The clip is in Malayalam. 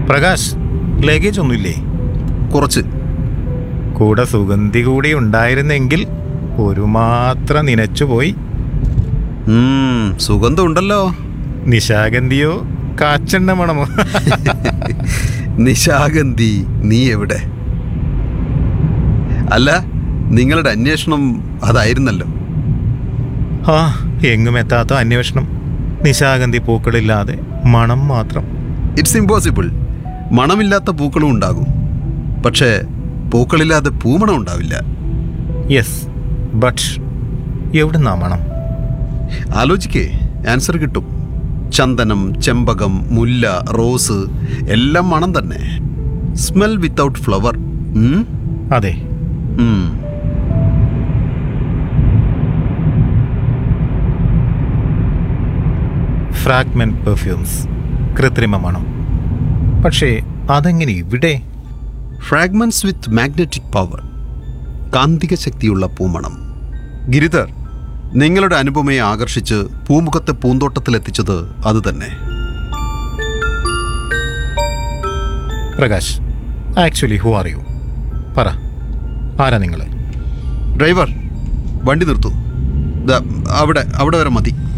പ്രകാശ് ലഗേജ് ഒന്നുമില്ലേ കുറച്ച് കൂടെ സുഗന്ധി കൂടി ഉണ്ടായിരുന്നെങ്കിൽ ഒരു മാത്ര നനച്ചുപോയി ഉം, സുഗന്ധമുണ്ടല്ലോ നിശാഗന്ധിയോ കാച്ചെണ്ണ മണമോ നിശാഗന്ധി നീ എവിടെ അല്ല നിങ്ങളുടെ അന്വേഷണം അതായിരുന്നല്ലോ ആ എങ്ങും എത്താത്ത അന്വേഷണം നിശാഗന്ധി പൂക്കളില്ലാതെ മണം മാത്രം ഇറ്റ്സ് ഇമ്പോസിബിൾ മണമില്ലാത്ത പൂക്കളും ഉണ്ടാകും പക്ഷേ പൂക്കളില്ലാതെ പൂമണം ഉണ്ടാവില്ല യെസ് ബട്ട് എവിടുന്നാ മണം ആലോചിക്കേ ആൻസർ കിട്ടും ചന്ദനം ചെമ്പകം മുല്ല റോസ് എല്ലാം മണം തന്നെ സ്മെൽ വിത്തൗട്ട് ഫ്ലവർ അതെ ഫ്രാഗ്മെന്റ് പെർഫ്യൂംസ് കൃത്രിമ മണം പക്ഷേ അതെങ്ങനെ ഇവിടെ ഫ്രാഗ്മെന്റ്സ് വിത്ത് മാഗ്നറ്റിക് പവർ കാന്തിക ശക്തിയുള്ള പൂമണം ഗിരിധർ നിങ്ങളുടെ അനുപമയെ ആകർഷിച്ച് പൂമുഖത്തെ പൂന്തോട്ടത്തിലെത്തിച്ചത് അത് തന്നെ Prakash actually who are you പറ ആരാ നിങ്ങൾ ഡ്രൈവർ വണ്ടി നിർത്തൂ ദാ, അവിടെ അവിടെ വരെ മതി